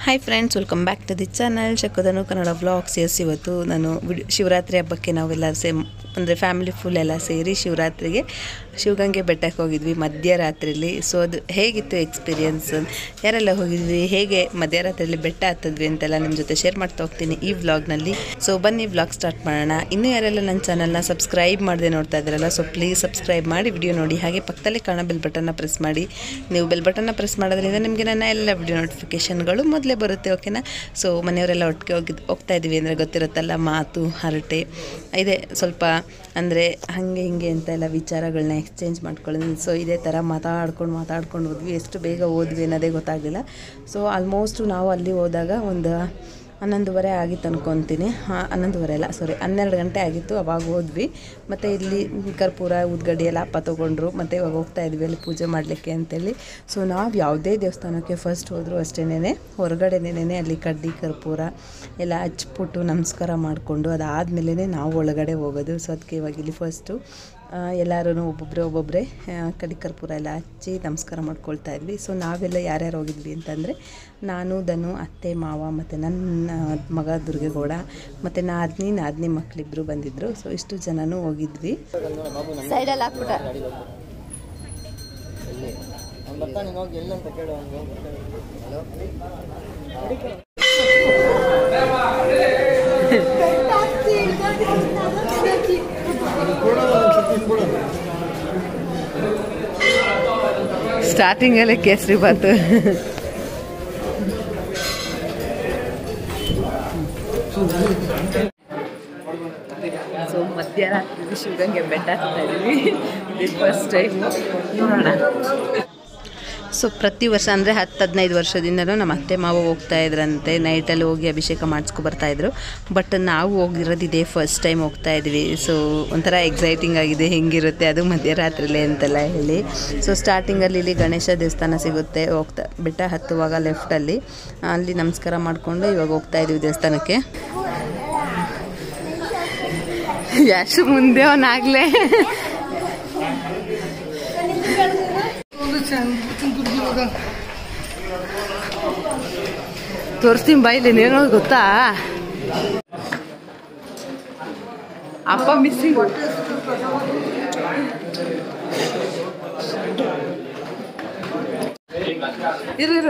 hi friends welcome back to the channel ಶಕೋದನು Kannada vlogs yes ಇವತ್ತು ನಾನು ವಿಡ್ ಶಿವರಾತ್ರಿ ಹಬ್ಬಕ್ಕೆ ನಾವೆಲ್ಲ ಸೇಮ್ ಅಂದರೆ ಫ್ಯಾಮಿಲಿ ಫುಲ್ ಎಲ್ಲ ಸೇರಿ ಶಿವರಾತ್ರಿಗೆ ಶಿವಗಂಗೆ ಬೆಟ್ಟಕ್ಕೆ ಹೋಗಿದ್ವಿ ಮಧ್ಯರಾತ್ರಿಲಿ ಸೊ ಅದು ಹೇಗಿತ್ತು ಎಕ್ಸ್ಪೀರಿಯನ್ಸ್ ಯಾರೆಲ್ಲ ಹೋಗಿದ್ವಿ ಹೇಗೆ ಮಧ್ಯರಾತ್ರಿಲಿ ಬೆಟ್ಟ ಹತ್ತಿದ್ವಿ ಅಂತೆಲ್ಲ ನಿಮ್ಮ ಜೊತೆ ಶೇರ್ ಮಾಡ್ತಾ ಹೋಗ್ತೀನಿ ಈ ವ್ಲಾಗ್ನಲ್ಲಿ ಸೊ ಬನ್ನಿ ವ್ಲಾಗ್ ಸ್ಟಾರ್ಟ್ ಮಾಡೋಣ ಇನ್ನೂ ಯಾರೆಲ್ಲ ನನ್ನ ಚಾನಲ್ನ ಸಬ್ಸ್ಕ್ರೈಬ್ ಮಾಡದೆ ನೋಡ್ತಾ ಇದ್ರಲ್ಲ ಸೊ ಪ್ಲೀಸ್ ಸಬ್ಸ್ಕ್ರೈಬ್ ಮಾಡಿ ವಿಡಿಯೋ ನೋಡಿ ಹಾಗೆ ಪಕ್ಕದಲ್ಲಿ ಕಾಣೋ ಬೆಲ್ ಬಟನ್ನ ಪ್ರೆಸ್ ಮಾಡಿ ನೀವು ಬೆಲ್ ಬಟನ್ನ ಪ್ರೆಸ್ ಮಾಡೋದ್ರಿಂದ ನಿಮಗೆ ನನ್ನ ಎಲ್ಲ ವಿಡಿಯೋ ನೋಟಿಫಿಕೇಷನ್ಗಳು ಮೊದಲೇ ಬರುತ್ತೆ ಓಕೆನಾ ಸೊ ಮನೆಯವರೆಲ್ಲ ಒಟ್ಟಿಗೆ ಹೋಗಿದ್ದು ಹೋಗ್ತಾ ಇದ್ದೀವಿ ಅಂದರೆ ಗೊತ್ತಿರುತ್ತಲ್ಲ ಮಾತು ಹರಟೆ ಇದೆ ಸ್ವಲ್ಪ ಅಂದರೆ ಹಾಗೆ ಹಿಂಗೆ ಅಂತ ಎಲ್ಲ ವಿಚಾರಗಳನ್ನ ಎಕ್ಸ್ಚೇಂಜ್ ಮಾಡ್ಕೊಳ್ಳೋದು ಸೊ ಇದೇ ಥರ ಮಾತಾಡ್ಕೊಂಡು ಮಾತಾಡ್ಕೊಂಡು ಹೋದ್ವಿ ಎಷ್ಟು ಬೇಗ ಹೋದ್ವಿ ಅನ್ನೋದೇ ಗೊತ್ತಾಗಲಿಲ್ಲ ಸೊ ಆಲ್ಮೋಸ್ಟು ನಾವು ಅಲ್ಲಿ ಹೋದಾಗ ಒಂದು ಹನ್ನೊಂದುವರೆ ಆಗಿತ್ತು ಅನ್ಕೊತೀನಿ ಹಾಂ ಹನ್ನೊಂದುವರೆ ಅಲ್ಲ ಸಾರಿ ಹನ್ನೆರಡು ಗಂಟೆ ಆಗಿತ್ತು ಅವಾಗ ಹೋದ್ವಿ ಮತ್ತು ಇಲ್ಲಿ ಕರ್ಪೂರ ಉದ್ಗಡ್ಡಿ ಎಲ್ಲ ಅಪ್ಪ ತೊಗೊಂಡ್ರು ಮತ್ತು ಇವಾಗ ಹೋಗ್ತಾ ಇದ್ವಿ ಅಲ್ಲಿ ಪೂಜೆ ಮಾಡಲಿಕ್ಕೆ ಅಂತೇಳಿ ಸೊ ನಾವು ಯಾವುದೇ ದೇವಸ್ಥಾನಕ್ಕೆ ಫಸ್ಟ್ ಹೋದರೂ ಅಷ್ಟೇನೆ ಹೊರಗಡೆನೇ ಅಲ್ಲಿ ಕಡ್ಡಿ ಕರ್ಪೂರ ಎಲ್ಲ ಹಚ್ಬಿಟ್ಟು ನಮಸ್ಕಾರ ಮಾಡಿಕೊಂಡು ಅದಾದಮೇಲೆ ನಾವು ಒಳಗಡೆ ಹೋಗೋದು ಸೊ ಅದಕ್ಕೆ ಇವಾಗ ಇಲ್ಲಿ ಫಸ್ಟು ಎಲ್ಲರೂ ಒಬ್ಬೊಬ್ಬರೇ ಒಬ್ಬೊಬ್ಬರೇ ಕಡ್ಡಿ ಕರ್ಪೂರ ಎಲ್ಲ ಹಚ್ಚಿ ನಮಸ್ಕಾರ ಮಾಡ್ಕೊಳ್ತಾ ಇದ್ವಿ ಸೊ ನಾವೆಲ್ಲ ಯಾರ್ಯಾರು ಹೋಗಿದ್ವಿ ಅಂತಂದರೆ ನಾನು ಧನು ಅತ್ತೆ ಮಾವ ಮತ್ತು ನನ್ನ ಮಗ ದುರ್ಗೇಗೌಡ ಮತ್ತು ನಾದ್ನಿ ನಾದ್ನಿ ಮಕ್ಕಳಿಬ್ಬರು ಬಂದಿದ್ದರು ಸೊ ಇಷ್ಟು ಜನನೂ ಹೋಗಿದ್ವಿ ಸೈಡಲ್ಲಿ ಹಾಕ್ಬಿಟ್ಟ ಅವ್ನು ಬರ್ತಾನೆ ಹೋಗಿ ಎಲ್ಲಿ ಅಂತ ಕೇಳು ಅವ್ನಿಗೆ ಸ್ಟಾರ್ಟಿಂಗಲ್ಲೇ ಕೇಸರಿ ಬಾತು ಸೊ ಮಧ್ಯರಾತ್ರಿ ಶಿವಗಂಗೆ ಬೆಟ್ಟ ಹತ್ತಾ ಇದ್ದೀವಿ ಇದು ಫಸ್ಟ್ ಟೈಮ್ ನೋಡೋಣ ಸೊ ಪ್ರತಿ ವರ್ಷ ಅಂದರೆ ಹತ್ತು ಹದಿನೈದು ವರ್ಷದಿಂದಲೂ ನಮ್ಮ ಅತ್ತೆ ಮಾವ ಹೋಗ್ತಾ ಇದ್ರಂತೆ ನೈಟಲ್ಲಿ ಹೋಗಿ ಅಭಿಷೇಕ ಮಾಡಿಸ್ಕೊ ಬರ್ತಾಯಿದ್ರು ಬಟ್ ನಾವು ಹೋಗಿರೋದು ಇದೇ ಫಸ್ಟ್ ಟೈಮ್ ಹೋಗ್ತಾ ಇದ್ವಿ ಸೊ ಒಂಥರ ಎಕ್ಸೈಟಿಂಗ್ ಆಗಿದೆ ಹೆಂಗಿರುತ್ತೆ ಅದು ಮಧ್ಯರಾತ್ರಿಲೇ ಅಂತೆಲ್ಲ ಹೇಳಿ ಸೊ ಸ್ಟಾರ್ಟಿಂಗಲ್ಲಿ ಇಲ್ಲಿ ಗಣೇಶ ದೇವಸ್ಥಾನ ಸಿಗುತ್ತೆ ಹೋಗ್ತಾ ಬೆಟ್ಟ ಹತ್ತುವಾಗ ಲೆಫ್ಟಲ್ಲಿ ಅಲ್ಲಿ ನಮಸ್ಕಾರ ಮಾಡಿಕೊಂಡು ಇವಾಗ ಹೋಗ್ತಾ ಇದ್ವಿ ದೇವಸ್ಥಾನಕ್ಕೆ ಎಷ್ಟು ಮುಂದೆ ಅವನಾಗಲೇ ತೋರಿಸ್ತೀನಿ ಬಾಯಿಲಿ ಏನೋ ಗೊತ್ತಾ ಅಪ್ಪ ಮಿಸ್ಸಿಂಗ್ ಇರು ಇರು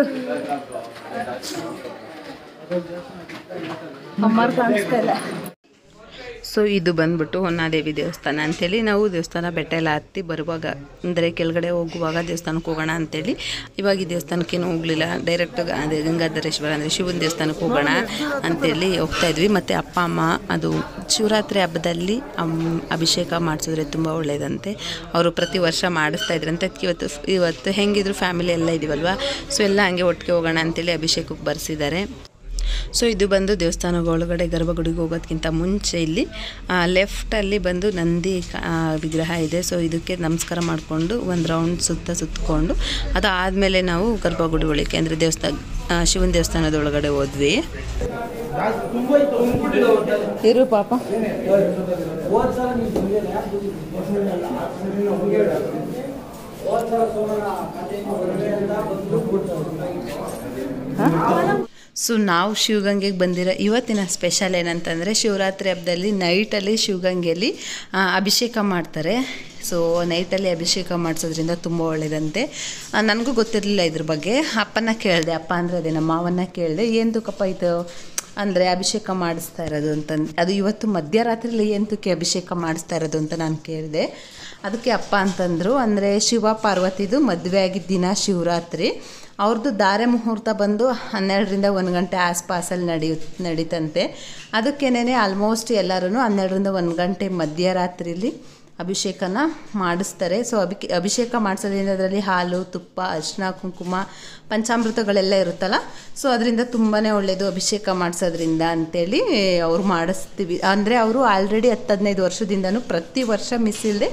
ಅಮ್ಮಾರು ಕಾಣಿಸ್ತಾ ಇಲ್ಲ ಸೊ ಇದು ಬಂದ್ಬಿಟ್ಟು ಹೊನ್ನಾದೇವಿ ದೇವಸ್ಥಾನ ಅಂತೇಳಿ ನಾವು ದೇವಸ್ಥಾನ ಬೆಟ್ಟ ಎಲ್ಲ ಹತ್ತಿ ಬರುವಾಗ ಅಂದರೆ ಕೆಳಗಡೆ ಹೋಗುವಾಗ ದೇವಸ್ಥಾನಕ್ಕೆ ಹೋಗೋಣ ಅಂತೇಳಿ ಇವಾಗ ಈ ದೇವಸ್ಥಾನಕ್ಕೇನು ಹೋಗಲಿಲ್ಲ ಡೈರೆಕ್ಟ್ ಅದೇ ಗಂಗಾಧರೇಶ್ವರ ಅಂದರೆ ಶಿವನ ದೇವಸ್ಥಾನಕ್ಕೆ ಹೋಗೋಣ ಅಂತೇಳಿ ಹೋಗ್ತಾ ಇದ್ವಿ ಮತ್ತು ಅಪ್ಪ ಅಮ್ಮ ಅದು ಶಿವರಾತ್ರಿ ಹಬ್ಬದಲ್ಲಿ ಅಮ್- ಅಭಿಷೇಕ ಮಾಡಿಸಿದ್ರೆ ತುಂಬ ಒಳ್ಳೆಯದಂತೆ ಅವರು ಪ್ರತಿ ವರ್ಷ ಮಾಡಿಸ್ತಾ ಇದ್ರಂತೆ ಅದಕ್ಕೆ ಇವತ್ತು ಇವತ್ತು ಹೆಂಗಿದ್ರು ಫ್ಯಾಮಿಲಿ ಎಲ್ಲ ಇದೀವಲ್ವ ಸೊ ಎಲ್ಲ ಹಂಗೆ ಒಟ್ಟಿಗೆ ಹೋಗೋಣ ಅಂತೇಳಿ ಅಭಿಷೇಕಕ್ಕೆ ಬರ್ಸಿದ್ದಾರೆ ಸೊ ಇದು ಬಂದು ದೇವಸ್ಥಾನದ ಒಳಗಡೆ ಗರ್ಭಗುಡಿಗೆ ಹೋಗೋದಕ್ಕಿಂತ ಮುಂಚೆ ಇಲ್ಲಿ ಲೆಫ್ಟಲ್ಲಿ ಬಂದು ನಂದಿ ಕ- ಆ, ವಿಗ್ರಹ ಇದೆ ಸೊ ಇದಕ್ಕೆ ನಮಸ್ಕಾರ ಮಾಡಿಕೊಂಡು ಒಂದು ರೌಂಡ್ ಸುತ್ತ ಸುತ್ತಕೊಂಡು ಅದಾದಮೇಲೆ ನಾವು ಗರ್ಭಗುಡಿ ಒಳಗೆ ಅಂದರೆ ದೇವಸ್ಥಾನ ಆ, ಶಿವನ ದೇವಸ್ಥಾನದ ಒಳಗಡೆ ಹೋದ್ವಿ ಇರು ಪಾಪ ಸೊ ನಾವು ಶಿವಗಂಗೆಗೆ ಬಂದಿರೋ ಇವತ್ತಿನ ಸ್ಪೆಷಲ್ ಏನಂತಂದರೆ ಶಿವರಾತ್ರಿ ಹಬ್ಬದಲ್ಲಿ ನೈಟಲ್ಲಿ ಶಿವಗಂಗೆಯಲ್ಲಿ ಆ, ಅಭಿಷೇಕ ಮಾಡ್ತಾರೆ ಸೊ ನೈಟಲ್ಲಿ ಅಭಿಷೇಕ ಮಾಡಿಸೋದ್ರಿಂದ ತುಂಬ ಒಳ್ಳೆಯದಂತೆ ಆ, ನನಗೂ ಗೊತ್ತಿರಲಿಲ್ಲ ಇದ್ರ ಬಗ್ಗೆ ಅಪ್ಪನ ಕೇಳಿದೆ ಅಪ್ಪ ಅಂದರೆ ಅದೇ ನಮ್ಮ ಮಾವನ್ನ ಕೇಳಿದೆ ಏನಕ್ಕಪ್ಪ ಇದು ಅಂದರೆ ಅಭಿಷೇಕ ಮಾಡಿಸ್ತಾ ಇರೋದು ಅಂತಂದು ಅದು ಇವತ್ತು ಮಧ್ಯರಾತ್ರಿಲಿ ಏನಕ್ಕೆ ಅಭಿಷೇಕ ಮಾಡಿಸ್ತಾ ಇರೋದು ಅಂತ ನಾನು ಕೇಳಿದೆ ಅದಕ್ಕೆ ಅಪ್ಪ ಅಂತಂದರು ಅಂದರೆ ಶಿವ ಪಾರ್ವತಿದು ಮದುವೆ ಆಗಿದ್ದ ದಿನ ಶಿವರಾತ್ರಿ ಅವ್ರದ್ದು ಧಾರೆ ಮುಹೂರ್ತ ಬಂದು ಹನ್ನೆರಡರಿಂದ ಒಂದು ಗಂಟೆ ಆಸ್ಪಾಸಲ್ಲಿ ನಡೆಯು ನಡೀತಂತೆ ಅದಕ್ಕೇನೆ ಆಲ್ಮೋಸ್ಟ್ ಎಲ್ಲರೂ ಹನ್ನೆರಡರಿಂದ ಒಂದು ಗಂಟೆ ಮಧ್ಯರಾತ್ರಿಲಿ ಅಭಿಷೇಕನ ಮಾಡಿಸ್ತಾರೆ ಸೊ ಅಭಿ ಅಭಿಷೇಕ ಮಾಡಿಸೋದ್ರಿಂದ ಅದರಲ್ಲಿ ಹಾಲು ತುಪ್ಪ ಅರಿಶಿನ ಕುಂಕುಮ ಪಂಚಾಮೃತಗಳೆಲ್ಲ ಇರುತ್ತಲ್ಲ ಸೊ ಅದರಿಂದ ತುಂಬಾ ಒಳ್ಳೆಯದು ಅಭಿಷೇಕ ಮಾಡಿಸೋದ್ರಿಂದ ಅಂತೇಳಿ ಅವ್ರು ಮಾಡಿಸ್ತೀವಿ ಅಂದರೆ ಅವರು ಆಲ್ರೆಡಿ ಹತ್ತು ಹದಿನೈದು ವರ್ಷದಿಂದನೂ ಪ್ರತಿ ವರ್ಷ ಮಿಸ್ ಇಲ್ಲದೆ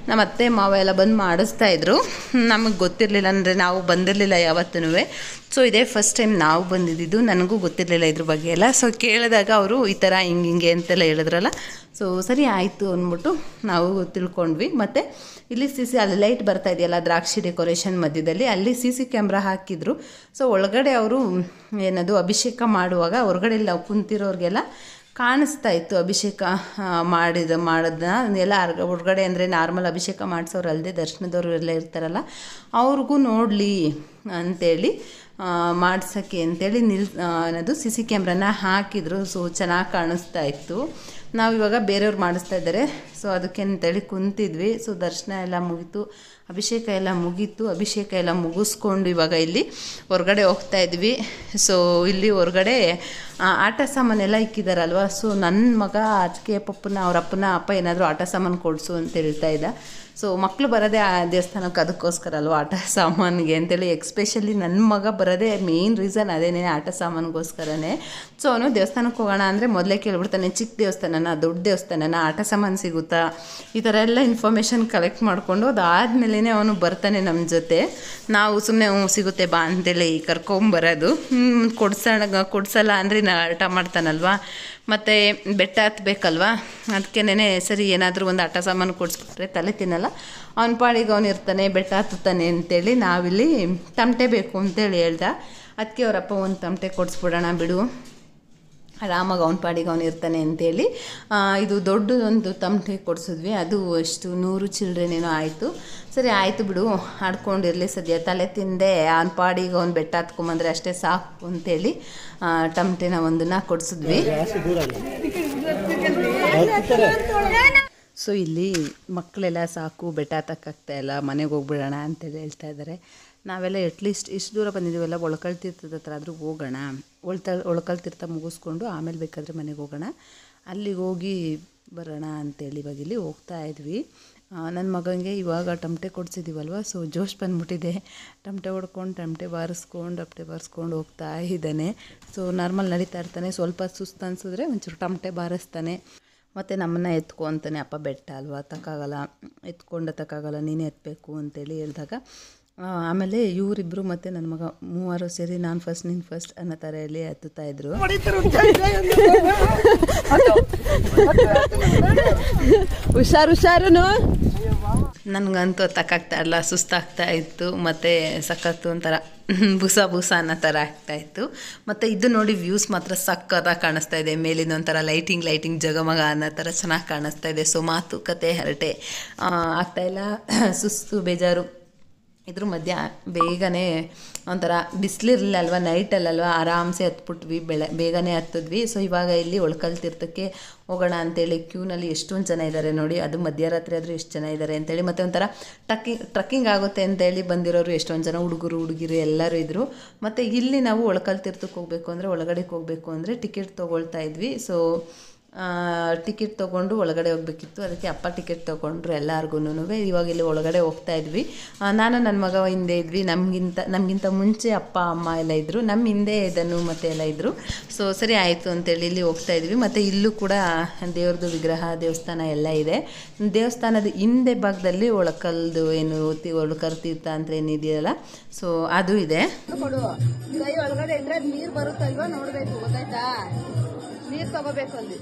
ನಮ್ಮ ಅತ್ತೆ ಮಾವ ಎಲ್ಲ ಬಂದು ಮಾಡಿಸ್ತಾ ಇದ್ರು ನಮಗೆ ಗೊತ್ತಿರಲಿಲ್ಲ ಅಂದರೆ ನಾವು ಬಂದಿರಲಿಲ್ಲ ಯಾವತ್ತೂ ಸೊ ಇದೇ ಫಸ್ಟ್ ಟೈಮ್ ನಾವು ಬಂದಿದ್ದು ನನಗೂ ಗೊತ್ತಿರಲಿಲ್ಲ ಇದ್ರ ಬಗ್ಗೆ ಎಲ್ಲ ಸೊ ಕೇಳಿದಾಗ ಅವರು ಈ ಥರ ಹಿಂಗೆ ಹಿಂಗೆ ಅಂತೆಲ್ಲ ಹೇಳಿದ್ರಲ್ಲ ಸೊ ಸರಿ ಆಯಿತು ಅಂದ್ಬಿಟ್ಟು ನಾವು ತಿಳ್ಕೊಂಡ್ವಿ ಮತ್ತು ಇಲ್ಲಿ ಸಿ ಸಿ ಅಲ್ಲಿ ಲೈಟ್ ಬರ್ತಾ ಇದೆಯಲ್ಲ ದ್ರಾಕ್ಷಿ ಡೆಕೋರೇಷನ್ ಮಧ್ಯದಲ್ಲಿ ಅಲ್ಲಿ ಸಿ ಸಿ ಕ್ಯಾಮ್ರಾ ಹಾಕಿದ್ರು ಸೊ ಒಳಗಡೆ ಅವರು ಏನದು ಅಭಿಷೇಕ ಮಾಡುವಾಗ ಹೊರಗಡೆ ನಾವು ಕುಂತಿರೋರಿಗೆಲ್ಲ ಕಾಣಿಸ್ತಾ ಇತ್ತು ಅಭಿಷೇಕ ಆ, ಮಾಡಿದ ಮಾಡೋದನ್ನ ಎಲ್ಲ ಅರ್ಗ ಹೊರಗಡೆ ಅಂದರೆ ನಾರ್ಮಲ್ ಅಭಿಷೇಕ ಮಾಡಿಸೋರು ಅಲ್ಲದೆ ದರ್ಶನದವ್ರು ಎಲ್ಲ ಇರ್ತಾರಲ್ಲ ಅವ್ರಿಗೂ ನೋಡಲಿ ಅಂತೇಳಿ ಮಾಡ್ಸೋಕ್ಕೆ ಅಂತೇಳಿ ನಿಲ್ ಆ, ಅನ್ನೋದು ಸಿ ಸಿ ಕ್ಯಾಮ್ರಾನ ಹಾಕಿದ್ರು ಸೊ ಚೆನ್ನಾಗಿ ಕಾಣಿಸ್ತಾ ಇತ್ತು ನಾವು ಇವಾಗ ಬೇರೆಯವ್ರು ಮಾಡಿಸ್ತಾ ಇದ್ದಾರೆ ಸೊ ಅದಕ್ಕೆ ಅಂತೇಳಿ ಕುಂತಿದ್ವಿ ಸೊ ದರ್ಶನ ಎಲ್ಲ ಮುಗೀತು ಅಭಿಷೇಕ ಎಲ್ಲ ಮುಗೀತು ಅಭಿಷೇಕ ಎಲ್ಲ ಮುಗಿಸ್ಕೊಂಡು ಇವಾಗ ಇಲ್ಲಿ ಹೊರಗಡೆ ಹೋಗ್ತಾ ಇದ್ವಿ ಸೊ ಇಲ್ಲಿ ಹೊರಗಡೆ ಆ, ಆಟ ಸಾಮಾನೆಲ್ಲ ಇಕ್ಕಿದಾರಲ್ವ ಸೊ ನನ್ನ ಮಗ ಅದಕ್ಕೆ ಪಪ್ಪನ ಅವ್ರ ಅಪ್ಪನ ಅಪ್ಪ ಏನಾದರೂ ಆಟ ಸಾಮಾನು ಕೊಡಿಸು ಅಂತ ಹೇಳ್ತಾ ಇದ್ದ ಸೊ ಮಕ್ಕಳು ಬರೋದೇ ಆ ದೇವಸ್ಥಾನಕ್ಕೆ ಅದಕ್ಕೋಸ್ಕರ ಅಲ್ವ ಆಟ ಸಾಮಾನಿಗೆ ಅಂತೇಳಿ ಎಕ್ಸ್ಪೆಷಲಿ ನನ್ನ ಮಗ ಬರೋದೇ ಮೇನ್ ರೀಸನ್ ಅದೇನೇ ಆಟ ಸಾಮಾನಿಗೋಸ್ಕರನೇ ಸೊ ಅವನು ದೇವಸ್ಥಾನಕ್ಕೆ ಹೋಗೋಣ ಅಂದರೆ ಮೊದಲೇ ಕೇಳ್ಬಿಡ್ತಾನೆ ಚಿಕ್ಕ ದೇವಸ್ಥಾನನ ದೊಡ್ಡ ದೇವಸ್ಥಾನನ ಆಟ ಸಾಮಾನು ಸಿಗುತ್ತಾ ಈ ಥರ ಎಲ್ಲ ಇನ್ಫಾರ್ಮೇಷನ್ ಕಲೆಕ್ಟ್ ಮಾಡಿಕೊಂಡು ಅದಾದಮೇಲೆ ಅವನು ಬರ್ತಾನೆ ನಮ್ಮ ಜೊತೆ ನಾವು ಸುಮ್ಮನೆ ಹ್ಞೂ ಸಿಗುತ್ತೆ ಬಾ ಅಂತೇಳಿ ಕರ್ಕೊಂಬರೋದು ಹ್ಮ್, ಕೊಡ್ಸೋಣ ಕೊಡ್ಸಲ್ಲ ಅಂದರೆ ನಾ ಆಟ ಮಾಡ್ತಾನಲ್ವಾ ಮತ್ತು ಬೆಟ್ಟ ಹತ್ಬೇಕಲ್ವಾ ಅದಕ್ಕೇನೆ ಸರಿ ಏನಾದರೂ ಒಂದು ಆಟ ಸಾಮಾನು ಕೊಡಿಸ್ಬಿಟ್ರೆ ತಲೆ ತಿನ್ನಲ್ಲ ಅವನ ಪಾಡಿಗೆ ಅವನು ಇರ್ತಾನೆ ಬೆಟ್ಟ ಹತ್ತುತ್ತಾನೆ ಅಂತೇಳಿ ನಾವಿಲ್ಲಿ ತಮಟೆ ಬೇಕು ಅಂತೇಳಿ ಹೇಳ್ದ ಅದಕ್ಕೆ ಅವರಪ್ಪ ಒಂದು ತಮಟೆ ಕೊಡಿಸ್ಬಿಡೋಣ ಬಿಡು ಆರಾಮಾಗಿ ಅವನ ಪಾಡಿಗೆ ಅವನು ಇರ್ತಾನೆ ಅಂತೇಳಿ ಆ, ಇದು ದೊಡ್ಡದೊಂದು ತಮಟೆ ಕೊಡಿಸಿದ್ವಿ ಅದು ಎಷ್ಟು ನೂರು ಚಿಲ್ಡ್ರನೇನೋ ಆಯಿತು ಸರಿ ಆಯಿತು ಬಿಡು ಆಡ್ಕೊಂಡಿರಲಿ ಸದ್ಯ ತಲೆ ತಿಂದೆ ಅವನ ಪಾಡಿಗೆ ಅವ್ನು ಬೆಟ್ಟ ಹತ್ಕೊಂಬಂದ್ರೆ ಅಷ್ಟೇ ಸಾಕು ಅಂತೇಳಿ ಆ, ತಮಟೆನ ಒಂದನ್ನ ಕೊಡಿಸಿದ್ವಿ ಸೊ ಇಲ್ಲಿ ಮಕ್ಕಳೆಲ್ಲ ಸಾಕು ಬೆಟ್ಟ ಹತ್ತಕ್ಕಾಗ್ತಾ ಇಲ್ಲ ಮನೆಗೆ ಹೋಗ್ಬಿಡೋಣ ಅಂತೇಳಿ ಹೇಳ್ತಾ ಇದ್ದಾರೆ ನಾವೆಲ್ಲ ಅಟ್ಲೀಸ್ಟ್ ಇಷ್ಟು ದೂರ ಬಂದಿದ್ದೀವಲ್ಲ ಒಳಕಲ್ ತೀರ್ಥದ ಹತ್ರ ಆದರೂ ಹೋಗೋಣ ಒಳ್ತ ಒಳಕಲ್ ತೀರ್ಥ ಮುಗಿಸ್ಕೊಂಡು ಆಮೇಲೆ ಬೇಕಾದರೆ ಮನೆಗೆ ಹೋಗೋಣ ಅಲ್ಲಿಗೆ ಹೋಗಿ ಬರೋಣ ಅಂತೇಳಿ ಇವಾಗ ಇಲ್ಲಿ ಹೋಗ್ತಾ ಇದ್ವಿ ನನ್ನ ಮಗನಿಗೆ ಇವಾಗ ಟಮಟೆ ಕೊಡ್ಸಿದ್ದೀವಲ್ವ ಸೊ ಜೋಶ್ ಬಂದ್ಬಿಟ್ಟಿದೆ ಟಮಟೆ ಹೊಡ್ಕೊಂಡು ಟಮಟೆ ಬಾರಿಸ್ಕೊಂಡು ಟಮಟೆ ಬಾರಿಸ್ಕೊಂಡು ಹೋಗ್ತಾ ಇದ್ದಾನೆ ಸೊ ನಾರ್ಮಲ್ ನಡೀತಾ ಇರ್ತಾನೆ ಸ್ವಲ್ಪ ಸುಸ್ತು ಅನ್ಸಿದ್ರೆ ಒಂಚೂರು ಟಮಟೆ ಬಾರಿಸ್ತಾನೆ ಮತ್ತು ನಮ್ಮನ್ನು ಎತ್ಕೊ ಅಂತಾನೆ ಅಪ್ಪ ಬೆಟ್ಟ ಅಲ್ವಾ ತಕ್ಕಾಗಲ್ಲ ಎತ್ಕೊಂಡು ತಕ್ಕಾಗಲ್ಲ ನೀನೇ ಎತ್ತಬೇಕು ಅಂತೇಳಿ ಹೇಳಿದಾಗ ಆ, ಆಮೇಲೆ ಇವರಿಬ್ಬರು ಮತ್ತು ನನ್ನ ಮಗ ಮೂವರು ಸೇರಿ ನಾನು ಫಸ್ಟ್ ನೀನು ಫಸ್ಟ್ ಅನ್ನೋ ಥರ ಹೇಳಿ ಹತ್ತುತ್ತಾ ಇದ್ರು ಹುಷಾರು ಹುಷಾರುನು ನನಗಂತೂ ತಕ್ಕಾಗ್ತಾ ಇಲ್ಲ ಸುಸ್ತಾಗ್ತಾ ಇತ್ತು ಮತ್ತು ಸಖತ್ತು ಒಂಥರ ಬುಸ ಬುಸ ಅನ್ನೋ ಥರ ಆಗ್ತಾ ಇತ್ತು ಮತ್ತು ಇದು ನೋಡಿ ವ್ಯೂಸ್ ಮಾತ್ರ ಸಕ್ಕತ್ತಾಗಿ ಕಾಣಿಸ್ತಾ ಇದೆ ಮೇಲಿನ ಒಂಥರ ಲೈಟಿಂಗ್ ಲೈಟಿಂಗ್ ಜಗಮಗ ಅನ್ನೋ ಥರ ಚೆನ್ನಾಗಿ ಕಾಣಿಸ್ತಾ ಇದೆ ಸೊ ಮಾತುಕತೆ ಹರಟೆ ಆ, ಆಗ್ತಾ ಇಲ್ಲ ಸುಸ್ತು ಬೇಜಾರು ಇದ್ರ ಮಧ್ಯ ಬೇಗನೆ ಒಂಥರ ಬಿಸಿಲಿರಲಿಲ್ಲ ಅಲ್ವಾ ನೈಟಲ್ಲಲ್ವಾ ಆರಾಮ್ಸೆ ಹತ್ಬಿಟ್ವಿ ಬೆಳೆ ಬೇಗನೆ ಹತ್ತಿದ್ವಿ ಸೊ ಇವಾಗ ಇಲ್ಲಿ ಒಳ್ಕಲ್ ತೀರ್ಥಕ್ಕೆ ಹೋಗೋಣ ಅಂತೇಳಿ ಕ್ಯೂನಲ್ಲಿ ಎಷ್ಟೊಂದು ಜನ ಇದ್ದಾರೆ ನೋಡಿ ಅದು ಮಧ್ಯರಾತ್ರಿ ಆದರೂ ಎಷ್ಟು ಜನ ಇದ್ದಾರೆ ಅಂತೇಳಿ ಮತ್ತು ಒಂಥರ ಟ್ರಕ್ಕಿಂಗ್ ಟ್ರಕ್ಕಿಂಗ್ ಆಗುತ್ತೆ ಅಂತೇಳಿ ಬಂದಿರೋರು ಎಷ್ಟೊಂದು ಜನ ಹುಡುಗರು ಹುಡುಗಿರು ಎಲ್ಲರೂ ಇದ್ದರು ಮತ್ತು ಇಲ್ಲಿ ನಾವು ಒಳ್ಕಲ್ ತೀರ್ಥಕ್ಕೆ ಹೋಗಬೇಕು ಅಂದರೆ ಒಳಗಡೆಗೆ ಹೋಗಬೇಕು ಅಂದರೆ ಟಿಕೆಟ್ ತೊಗೊಳ್ತಾ ಇದ್ವಿ ಸೊ ಟಿಕೆಟ್ ತೊಗೊಂಡು ಒಳಗಡೆ ಹೋಗ್ಬೇಕಿತ್ತು ಅದಕ್ಕೆ ಅಪ್ಪ ಟಿಕೆಟ್ ತೊಗೊಂಡ್ರು ಎಲ್ಲರಿಗೂ ಇವಾಗ ಇಲ್ಲಿ ಒಳಗಡೆ ಹೋಗ್ತಾ ಇದ್ವಿ ಆ, ನಾನು ನನ್ನ ಮಗ ಹಿಂದೆ ಇದ್ವಿ ನಮಗಿಂತ ನಮಗಿಂತ ಮುಂಚೆ ಅಪ್ಪ ಅಮ್ಮ ಎಲ್ಲ ಇದ್ದರು ನಮ್ಮ ಹಿಂದೆ ಧನು ಮತ್ತು ಎಲ್ಲ ಇದ್ದರು ಸೊ ಸರಿ ಆಯಿತು ಅಂತೇಳಿ ಇಲ್ಲಿ ಹೋಗ್ತಾ ಇದ್ವಿ ಮತ್ತು ಇಲ್ಲೂ ಕೂಡ ದೇವ್ರದ್ದು ವಿಗ್ರಹ ದೇವಸ್ಥಾನ ಎಲ್ಲ ಇದೆ ದೇವಸ್ಥಾನದ ಹಿಂದೆ ಭಾಗದಲ್ಲಿ ಒಳಕಲ್ದು ಏನು ತಿ ಒಳಕರ್ ತೀರ್ಥ ಅಂತ ಏನಿದೆಯಲ್ಲ ಸೊ ಅದು ಇದೆ ಕೊಡು ಕೈ ಒಳಗಡೆ ಇಟ್ರೆ ನೀರ್ ಬರುತ್ತಲ್ವಾ ನೋಡ್ಬೇಕು ಗೊತ್ತಾಯ್ತಾ ನೀರ್ ತಗೋಬೇಕು ಅಲ್ಲಿ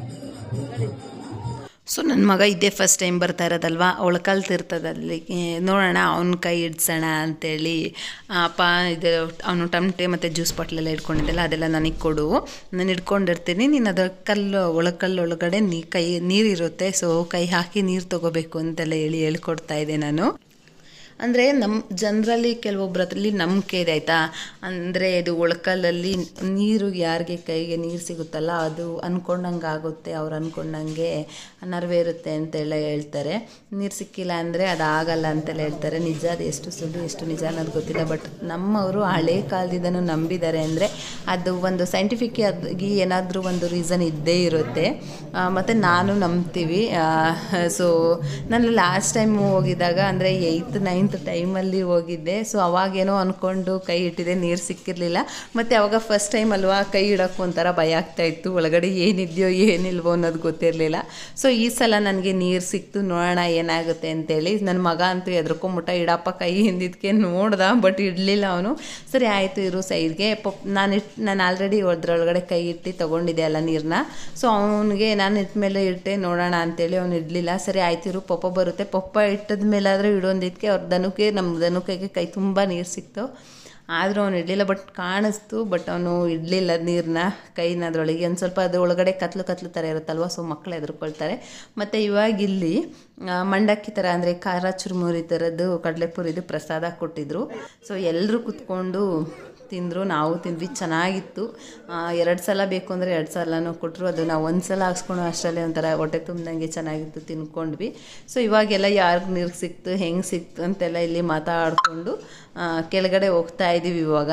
ಸೊ ನನ್ನ ಮಗ ಇದೇ ಫಸ್ಟ್ ಟೈಮ್ ಬರ್ತಾ ಇರೋದಲ್ವಾ ಒಳಕಲ್ ತೀರ್ಥದಲ್ಲಿ ಏ, ನೋಡೋಣ ಅವ್ನ ಕೈ ಹಿಡ್ಸೋಣ ಅಂತೇಳಿ ಆ, ಅಪ್ಪ ಇದು ಅವನು ಟಮಟೆ ಮತ್ತು ಜ್ಯೂಸ್ ಬಾಟ್ಲೆಲ್ಲ ಇಟ್ಕೊಂಡಿದ್ದೆಲ್ಲ ಅದೆಲ್ಲ ನನಗೆ ಕೊಡು ನಾನು ಇಟ್ಕೊಂಡಿರ್ತೀನಿ ನೀನು ಅದು ಕಲ್ಲು ಒಳಕಲ್ಲು ಒಳಗಡೆ ನೀ ಕೈ ನೀರಿರುತ್ತೆ ಸೊ ಕೈ ಹಾಕಿ ನೀರು ತೊಗೋಬೇಕು ಅಂತೆಲ್ಲ ಹೇಳಿ ಹೇಳ್ಕೊಡ್ತಾ ಇದ್ದೆ ನಾನು ಅಂದರೆ ನಮ್ಮ ಜನರಲ್ಲಿ ಕೆಲವೊಬ್ಬರ ಹತ್ರಲ್ಲಿ ನಂಬಿಕೆ ಇದೆ ಆಯಿತಾ ಅಂದರೆ ಇದು ಒಳಕಲ್ಲಲ್ಲಿ ನೀರು ಯಾರಿಗೆ ಕೈಗೆ ನೀರು ಸಿಗುತ್ತಲ್ಲ ಅದು ಅಂದ್ಕೊಂಡಂಗೆ ಆಗುತ್ತೆ ಅವ್ರು ಅಂದ್ಕೊಂಡಂಗೆ ನೆರವೇರುತ್ತೆ ಅಂತೆಲ್ಲ ಹೇಳ್ತಾರೆ ನೀರು ಸಿಕ್ಕಿಲ್ಲ ಅಂದರೆ ಅದು ಆಗಲ್ಲ ಅಂತೆಲ್ಲ ಹೇಳ್ತಾರೆ ನಿಜ ಅದು ಎಷ್ಟು ಸುಳ್ಳು ಎಷ್ಟು ನಿಜ ಅನ್ನೋದು ಗೊತ್ತಿಲ್ಲ ಬಟ್ ನಮ್ಮವರು ಹಳೆ ಕಾಲದಿಂದನೂ ನಂಬಿದ್ದಾರೆ ಅಂದರೆ ಅದು ಒಂದು ಸೈಂಟಿಫಿಕ್ ಆಗಿ ಏನಾದರೂ ಒಂದು ರೀಸನ್ ಇದ್ದೇ ಇರುತ್ತೆ ಮತ್ತು ನಾನು ನಂಬ್ತೀವಿ ಸೊ ನಾನು ಲಾಸ್ಟ್ ಟೈಮ್ ಹೋಗಿದ್ದಾಗ ಅಂದರೆ ಏಯ್ತ್ ನೈನ್ತ್ ಮಂತ್ ಟೈಮಲ್ಲಿ ಹೋಗಿದ್ದೆ ಸೊ ಅವಾಗೇನೋ ಅಂದ್ಕೊಂಡು ಕೈ ಇಟ್ಟಿದೆ ನೀರು ಸಿಕ್ಕಿರಲಿಲ್ಲ ಮತ್ತು ಅವಾಗ ಫಸ್ಟ್ ಟೈಮ್ ಅಲ್ವಾ ಕೈ ಇಡೋಕ್ಕೂ ಒಂಥರ ಭಯ ಆಗ್ತಾ ಇತ್ತು ಒಳಗಡೆ ಏನಿದೆಯೋ ಏನಿಲ್ವೋ ಅನ್ನೋದು ಗೊತ್ತಿರಲಿಲ್ಲ ಸೊ ಈ ಸಲ ನನಗೆ ನೀರು ಸಿಕ್ತು ನೋಡೋಣ ಏನಾಗುತ್ತೆ ಅಂತೇಳಿ ನನ್ನ ಮಗ ಅಂತೂ ಎದ್ರಕೊಂಬಿಟ್ಟ ಇಡಪ್ಪ ಕೈ ಹಿಂದಿದ್ಕೆ ನೋಡ್ದ ಬಟ್ ಇಡಲಿಲ್ಲ ಅವನು ಸರಿ ಆಯಿತು ಇರು ಸೈಡ್ಗೆ ಪಪ್ ನಾನು ಇಟ್ಟು ನಾನು ಆಲ್ರೆಡಿ ಅದ್ರೊಳಗಡೆ ಕೈ ಇಟ್ಟು ತೊಗೊಂಡಿದ್ದೆ ಅಲ್ಲ ನೀರನ್ನ ಸೊ ಅವನಿಗೆ ನಾನು ಇಟ್ಟ ಮೇಲೆ ಇಟ್ಟೆ ನೋಡೋಣ ಅಂತೇಳಿ ಅವ್ನು ಇಡಲಿಲ್ಲ ಸರಿ ಆಯ್ತು ಇರು ಪಪ್ಪ ಬರುತ್ತೆ ಪಪ್ಪ ಇಟ್ಟದ ಮೇಲಾದರೂ ಇಡೋಂದಿದ್ದಕ್ಕೆ ಅವ್ರ ದನಕ್ಕೆ ನಮ್ಮ ದನಕ್ಕೆ ಕೈ ತುಂಬ ನೀರು ಸಿಕ್ತು ಆದರೂ ಅವನು ಇಡಲಿಲ್ಲ ಬಟ್ ಕಾಣಿಸ್ತು ಬಟ್ ಅವನು ಇಡಲಿಲ್ಲ ನೀರನ್ನ ಕೈನ ಅದರೊಳಗೆ ಒಂದು ಸ್ವಲ್ಪ ಅದು ಒಳಗಡೆ ಕತ್ಲು ಕತ್ಲು ಥರ ಇರುತ್ತಲ್ವ ಸೊ ಮಕ್ಕಳು ಎದುರ್ಕೊಳ್ತಾರೆ ಮತ್ತು ಇವಾಗ ಇಲ್ಲಿ ಆ, ಮಂಡಕ್ಕಿ ಥರ ಅಂದರೆ ಖಾರ ಚುರುಮುರಿ ಥರದ್ದು ಕಡಲೆಪುರಿದು ಪ್ರಸಾದ ಕೊಟ್ಟಿದ್ರು ಸೊ ಎಲ್ಲರೂ ಕುತ್ಕೊಂಡು ತಿಂದರು ನಾವು ತಿಂದ್ವಿ ಚೆನ್ನಾಗಿತ್ತು ಎರಡು ಸಲ ಬೇಕು ಅಂದರೆ ಎರಡು ಸಲನೂ ಕೊಟ್ಟರು ಅದು ನಾವು ಒಂದು ಸಲ ಹಾಕ್ಸ್ಕೊಂಡು ಅಷ್ಟರಲ್ಲೇ ಒಂಥರ ಹೊಟ್ಟೆ ತುಂಬ್ದಂಗೆ ಚೆನ್ನಾಗಿತ್ತು ತಿನ್ಕೊಂಡ್ವಿ ಸೊ ಇವಾಗೆಲ್ಲ ಯಾರಿಗೆ ನೀರು ಸಿಕ್ತು ಹೆಂಗೆ ಸಿಕ್ತು ಅಂತೆಲ್ಲ ಇಲ್ಲಿ ಮಾತಾಡಿಕೊಂಡು ಕೆಳಗಡೆ ಹೋಗ್ತಾ ಇದ್ದೀವಿ ಇವಾಗ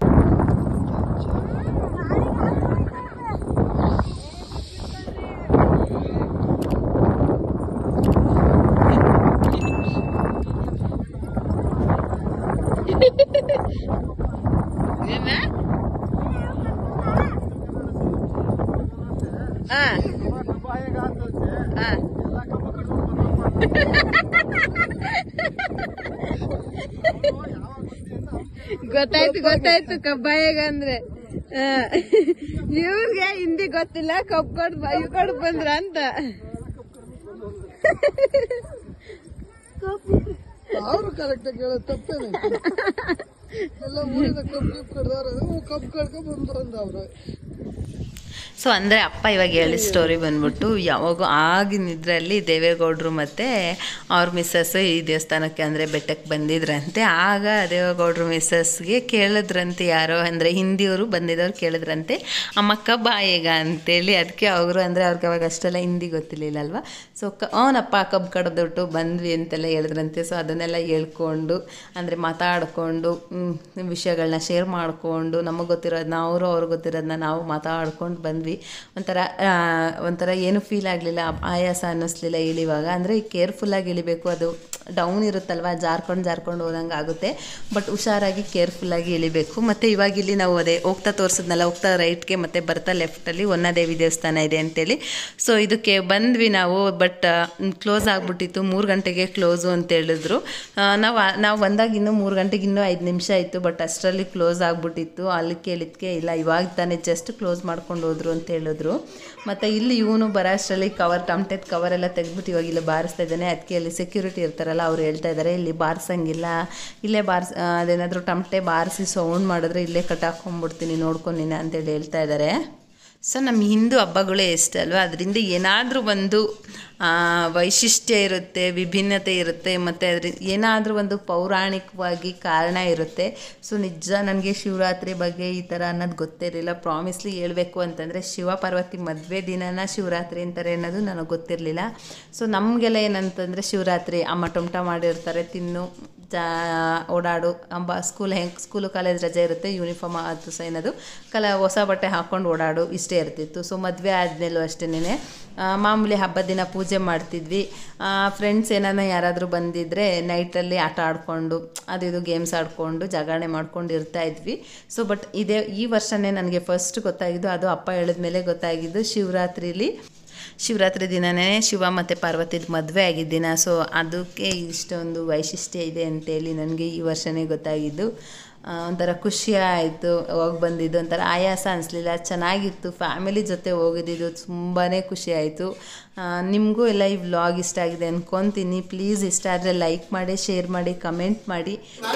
ಗೊತ್ತಾಯ್ತು ಗೊತ್ತಾಯ್ತು ಕಬ್ಬಾಯಿಗ ಅಂದ್ರೆ ಇವ್ರಿಗೆ ಹಿಂದಿ ಗೊತ್ತಿಲ್ಲ ಕಬ್ಬು ಕೊಡ್ ಇವ್ ಕೊಡ್ ಬಂದ್ರ ಅಂತ ಅವರು ಕರೆಕ್ಟ್ ಕೇಳೋದು ತಪ್ಪೇನೆ ಎಲ್ಲ ಊರಿನ ಕಬ್ಬು ಗಿಬ್ಬು ಕಡ್ದವ್ರು ಕಬ್ಬು ಕಡ್ಕೊಂಡ್ ಬಂದ್ರು ಅಂದ ಅವ್ರು ಸೊ ಅಂದರೆ ಅಪ್ಪ ಇವಾಗ ಹೇಳಿ ಸ್ಟೋರಿ ಬಂದ್ಬಿಟ್ಟು ಯಾವಾಗ ಆಗಿನ ಇದರಲ್ಲಿ ದೇವೇಗೌಡರು ಮತ್ತು ಅವ್ರ ಮಿಸ್ಸಸ್ಸು ಈ ದೇವಸ್ಥಾನಕ್ಕೆ ಅಂದರೆ ಬೆಟ್ಟಕ್ಕೆ ಬಂದಿದ್ರಂತೆ ಆಗ ದೇವೇಗೌಡರು ಮಿಸ್ಸಸ್ಗೆ ಕೇಳಿದ್ರಂತೆ ಯಾರೋ ಅಂದರೆ ಹಿಂದಿಯವರು ಬಂದಿದ್ದವ್ರು ಕೇಳಿದ್ರಂತೆ ಅಮ್ಮ ಕಬ್ಬ ಈಗ ಅಂತೇಳಿ ಅದಕ್ಕೆ ಅವರು ಅಂದರೆ ಅವ್ರಿಗೆ ಅವಾಗ ಅಷ್ಟೆಲ್ಲ ಹಿಂದಿ ಗೊತ್ತಿರಲಿಲ್ಲ ಅಲ್ವಾ ಸೊ ಕ ಅವನಪ್ಪ ಕಬ್ಬು ಕಡ್ದುಬಿಟ್ಟು ಬಂದ್ವಿ ಅಂತೆಲ್ಲ ಹೇಳಿದ್ರಂತೆ ಸೊ ಅದನ್ನೆಲ್ಲ ಹೇಳ್ಕೊಂಡು ಅಂದರೆ ಮಾತಾಡಿಕೊಂಡು ವಿಷಯಗಳನ್ನ ಶೇರ್ ಮಾಡಿಕೊಂಡು ನಮಗೆ ಗೊತ್ತಿರೋದನ್ನ ಅವರು ಅವ್ರಿಗೆ ಗೊತ್ತಿರೋದನ್ನ ನಾವು ಮಾತಾಡ್ಕೊಂಡು ಬಂದ್ವಿ ಒಂಥರ ಆ, ಒಂಥರ ಏನು ಫೀಲ್ ಆಗಲಿಲ್ಲ ಆಯಾಸ ಅನ್ನಿಸ್ಲಿಲ್ಲ ಇಳಿವಾಗ ಅಂದರೆ ಕೇರ್ಫುಲ್ಲಾಗಿ ಇಳಿಬೇಕು ಅದು ಡೌನ್ ಇರುತ್ತಲ್ವ ಜಾರ್ಕೊಂಡು ಜಾರ್ಕೊಂಡು ಹೋದಂಗೆ ಆಗುತ್ತೆ ಬಟ್ ಹುಷಾರಾಗಿ ಕೇರ್ಫುಲ್ಲಾಗಿ ಇಳಿಬೇಕು ಮತ್ತು ಇವಾಗ ಇಲ್ಲಿ ನಾವು ಅದೇ ಹೋಗ್ತಾ ತೋರಿಸಿದ್ನಲ್ಲ ಹೋಗ್ತಾ ರೈಟ್ಗೆ ಮತ್ತು ಬರ್ತಾ ಲೆಫ್ಟಲ್ಲಿ ಹೊನ್ನದೇವಿ ದೇವಸ್ಥಾನ ಇದೆ ಅಂತೇಳಿ ಸೊ ಇದಕ್ಕೆ ಬಂದ್ವಿ ನಾವು ಬಟ್ ಕ್ಲೋಸ್ ಆಗಿಬಿಟ್ಟಿತ್ತು ಮೂರು ಗಂಟೆಗೆ ಕ್ಲೋಸು ಅಂತ ಹೇಳಿದ್ರು ಆ, ನಾವು ಆ- ನಾವು ಬಂದಾಗ ಇನ್ನೂ ಮೂರು ಗಂಟೆಗೆ ಇನ್ನೂ ಐದು ನಿಮಿಷ ಆಯಿತು ಬಟ್ ಅಷ್ಟರಲ್ಲಿ ಕ್ಲೋಸ್ ಆಗಿಬಿಟ್ಟಿತ್ತು ಅಲ್ಲಿ ಕೇಳಿದ್ಕೆ ಇಲ್ಲ ಇವಾಗ ತಾನೇ ಜಸ್ಟ್ ಕ್ಲೋಸ್ ಮಾಡ್ಕೊಂಡು ಹೋದ್ರು ಅಂತ ಹೇಳಿದ್ರು ಮತ್ತು ಇಲ್ಲಿ ಇವನು ಬರೋ ಅಷ್ಟರಲ್ಲಿ ಕವರ್ ಟಮಟೆದ ಕವರ್ ಎಲ್ಲ ತೆಗೆದ್ಬಿಟ್ಟು ಇವಾಗ ಇಲ್ಲಿ ಬಾರಿಸ್ತಾ ಇದ್ದಾನೆ ಅದಕ್ಕೆ ಅಲ್ಲಿ ಸೆಕ್ಯೂರಿಟಿ ಇರ್ತಾರಲ್ಲ ಅವ್ರು ಹೇಳ್ತಾ ಇದ್ದಾರೆ ಇಲ್ಲಿ ಬಾರಿಸಂಗಿಲ್ಲ ಇಲ್ಲೇ ಬಾರಿಸ್ ಆ, ಅದೇನಾದರೂ ಟಮಟೆ ಬಾರಿಸಿ ಸೌಂಡ್ ಮಾಡಿದ್ರೆ ಇಲ್ಲೇ ಕಟ್ಟಾಕೊಂಡ್ಬಿಡ್ತೀನಿ ನೋಡ್ಕೊಂಡು ನೀನು ಅಂತೇಳಿ ಹೇಳ್ತಾ ಇದ್ದಾರೆ ಸೊ ನಮ್ಮ ಹಿಂದೂ ಹಬ್ಬಗಳೇ ಎಷ್ಟೇ ಅಲ್ವಾ ಅದರಿಂದ ಏನಾದರೂ ಒಂದು ಆ, ವೈಶಿಷ್ಟ್ಯ ಇರುತ್ತೆ ವಿಭಿನ್ನತೆ ಇರುತ್ತೆ ಮತ್ತು ಅದ್ರ ಏನಾದರೂ ಒಂದು ಪೌರಾಣಿಕವಾಗಿ ಕಾರಣ ಇರುತ್ತೆ ಸೊ ನಿಜ ನನಗೆ ಶಿವರಾತ್ರಿ ಬಗ್ಗೆ ಈ ಥರ ಅನ್ನೋದು ಗೊತ್ತಿರಲಿಲ್ಲ ಪ್ರಾಮಿಸ್ಲಿ ಹೇಳ್ಬೇಕು ಅಂತಂದರೆ ಶಿವ ಪಾರ್ವತಿ ಮದುವೆ ದಿನನ ಶಿವರಾತ್ರಿ ಅಂತಾರೆ ಅನ್ನೋದು ನನಗೆ ಗೊತ್ತಿರಲಿಲ್ಲ ಸೊ ನಮಗೆಲ್ಲ ಏನಂತಂದರೆ ಶಿವರಾತ್ರಿ ಅಮ್ಮ ಟೊಮಟ ಮಾಡಿರ್ತಾರೆ ತಿನ್ನು ಜಾ ಓಡಾಡು ಅಂಬ ಸ್ಕೂಲ್ ಹೆಂಗೆ ಸ್ಕೂಲು ಕಾಲೇಜ್ ರಜೆ ಇರುತ್ತೆ ಯೂನಿಫಾರ್ಮ್ ಅದು ಸಹ ಏನದು ಕಲ ಹೊಸ ಬಟ್ಟೆ ಹಾಕ್ಕೊಂಡು ಓಡಾಡು ಇಷ್ಟೇ ಇರ್ತಿತ್ತು ಸೊ ಮದುವೆ ಆದಮೇಲೂ ಅಷ್ಟೇನೆ ಮಾಮೂಲಿ ಹಬ್ಬದ ದಿನ ಪೂಜೆ ಮಾಡ್ತಿದ್ವಿ ಫ್ರೆಂಡ್ಸ್ ಏನಾನ ಯಾರಾದರೂ ಬಂದಿದ್ದರೆ ನೈಟಲ್ಲಿ ಆಟ ಆಡಿಕೊಂಡು ಅದು ಇದು ಗೇಮ್ಸ್ ಆಡಿಕೊಂಡು ಜಾಗರಣೆ ಮಾಡ್ಕೊಂಡು ಇರ್ತಾ ಇದ್ವಿ ಸೊ ಬಟ್ ಇದೇ ಈ ವರ್ಷನೇ ನನಗೆ ಫಸ್ಟ್ ಗೊತ್ತಾಗಿದ್ದು ಅದು ಅಪ್ಪ ಹೇಳಿದ್ಮೇಲೆ ಗೊತ್ತಾಗಿದ್ದು ಶಿವರಾತ್ರಿಲಿ ಶಿವರಾತ್ರಿ ದಿನನೇ ಶಿವ ಮತ್ತು ಪಾರ್ವತಿದ ಮದುವೆ ಆಗಿದ್ದ ದಿನ ಸೊ ಅದಕ್ಕೆ ಇಷ್ಟೊಂದು ವೈಶಿಷ್ಟ್ಯ ಇದೆ ಅಂತೇಳಿ ನನಗೆ ಈ ವರ್ಷನೇ ಗೊತ್ತಾಗಿದ್ದು ಆ, ಒಂಥರ ಖುಷಿ ಆಯಿತು ಹೋಗಿ ಬಂದಿದ್ದು ಒಂಥರ ಆಯಾಸ ಅನಿಸ್ಲಿಲ್ಲ ಚೆನ್ನಾಗಿತ್ತು ಫ್ಯಾಮಿಲಿ ಜೊತೆ ಹೋಗಿದ್ದು ತುಂಬಾ ಖುಷಿ ಆಯಿತು ನಿಮಗೂ ಎಲ್ಲ ಈ ವ್ಲಾಗ್ ಇಷ್ಟ ಆಗಿದೆ ಅಂದ್ಕೊತೀನಿ ಪ್ಲೀಸ್ ಇಷ್ಟ ಆದರೆ ಲೈಕ್ ಮಾಡಿ ಶೇರ್ ಮಾಡಿ ಕಮೆಂಟ್ ಮಾಡಿ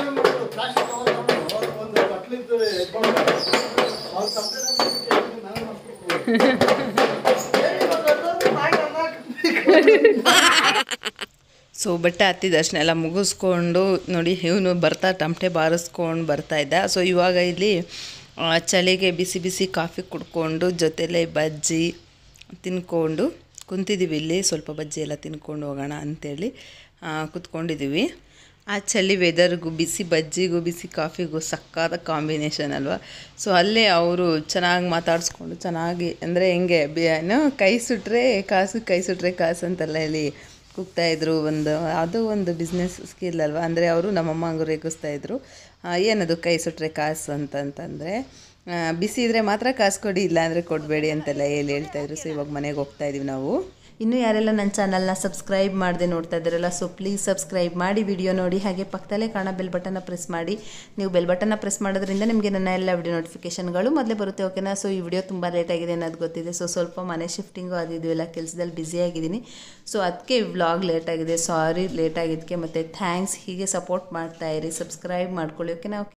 ಸೊ ಬೆಟ್ಟ ಹತ್ತಿದ ದರ್ಶನ ಎಲ್ಲ ಮುಗಿಸ್ಕೊಂಡು ನೋಡಿ ಇವನು ಬರ್ತಾ ಟಮಟೆ ಬಾರಿಸ್ಕೊಂಡು ಬರ್ತಾ ಇದ್ದ ಸೊ ಇವಾಗ ಇಲ್ಲಿ ಆ, ಚಳಿಗೆ ಬಿಸಿ ಬಿಸಿ ಕಾಫಿ ಕುಡ್ಕೊಂಡು ಜೊತೆಲೆ ಬಜ್ಜಿ ತಿನ್ಕೊಂಡು ಕುಂತಿದ್ದೀವಿ ಇಲ್ಲಿ ಸ್ವಲ್ಪ ಬಜ್ಜಿ ಎಲ್ಲ ತಿನ್ಕೊಂಡು ಹೋಗೋಣ ಅಂತೇಳಿ ಆ, ಕುತ್ಕೊಂಡಿದ್ದೀವಿ ಆ ಚಳಿ ವೆದರ್ಗೂ ಬಿಸಿ ಬಜ್ಜಿಗೂ ಬಿಸಿ ಕಾಫಿಗೂ ಸಕ್ಕಾದ ಕಾಂಬಿನೇಷನ್ ಅಲ್ವಾ ಸೊ ಅಲ್ಲೇ ಅವರು ಚೆನ್ನಾಗಿ ಮಾತಾಡಿಸ್ಕೊಂಡು ಚೆನ್ನಾಗಿ ಅಂದರೆ ಹೆಂಗೆ ಬಿ- ಏನು ಕೈ ಸುಟ್ಟರೆ ಕಾಸು ಕೈ ಸುಟ್ಟರೆ ಕಾಸು ಅಂತೆಲ್ಲ ಹೇಳಿ ಕೂಗ್ತಾ ಇದ್ರು ಒಂದು ಅದು ಒಂದು ಬಿಸ್ನೆಸ್ ಸ್ಕಿಲ್ ಅಲ್ವಾ ಅಂದರೆ ಅವರು ನಮ್ಮಮ್ಮ ಹಂಗೆ ರೇಗಿಸ್ತಾ ಇದ್ರು ಆ, ಏನದು ಕೈ ಸುಟ್ಟರೆ ಕಾಸು ಅಂತಂತಂದರೆ ಬಿಸಿ ಇದ್ದರೆ ಮಾತ್ರ ಕಾಸು ಕೊಡಿ ಇಲ್ಲ ಅಂದರೆ ಕೊಡಬೇಡಿ ಅಂತೆಲ್ಲ ಹೇಳಿ ಹೇಳ್ತಾಯಿದ್ರು ಸೊ ಇವಾಗ ಮನೆಗೆ ಹೋಗ್ತಾ ಇದೀವಿ ನಾವು ಇನ್ನು ಯಾರೆಲ್ಲ ನನ್ನ ಚಾನಲ್ನ ಸಬ್ಸ್ಕ್ರೈಬ್ ಮಾಡದೆ ನೋಡ್ತಾ ಇದ್ದಾರಲ್ಲ ಸೊ ಪ್ಲೀಸ್ ಸಬ್ಸ್ಕ್ರೈಬ್ ಮಾಡಿ ವಿಡಿಯೋ ನೋಡಿ ಹಾಗೆ ಪಕ್ಕದಲ್ಲೇ ಕಾಣೋ ಬೆಲ್ ಬಟನ್ನ ಪ್ರೆಸ್ ಮಾಡಿ ನೀವು ಬೆಲ್ ಬಟನ್ನ ಪ್ರೆಸ್ ಮಾಡೋದ್ರಿಂದ ನಿಮಗೆ ನನ್ನ ಎಲ್ಲ ವಿಡಿಯೋ ನೋಟಿಫಿಕೇಷನ್ಗಳು ಮೊದಲೇ ಬರುತ್ತೆ ಓಕೆನಾ ಸೊ ಈ ವಿಡಿಯೋ ತುಂಬ ಲೇಟಾಗಿದೆ ಅನ್ನೋದು ಗೊತ್ತಿದೆ ಸೊ ಸ್ವಲ್ಪ ಮನೆ ಶಿಫ್ಟಿಂಗು ಅದು ಇದು ಎಲ್ಲ ಕೆಲಸದಲ್ಲಿ ಬ್ಯುಸಿಯಾಗಿದ್ದೀನಿ ಸೊ ಅದಕ್ಕೆ ವ್ಲಾಗ್ ಲೇಟಾಗಿದೆ ಸಾರಿ ಲೇಟಾಗಿದ್ದಕ್ಕೆ ಮತ್ತು ಥ್ಯಾಂಕ್ಸ್ ಹೀಗೆ ಸಪೋರ್ಟ್ ಮಾಡ್ತಾ ಇರಿ ಸಬ್ಸ್ಕ್ರೈಬ್ ಮಾಡ್ಕೊಳ್ಳಿ ಓಕೆನಾ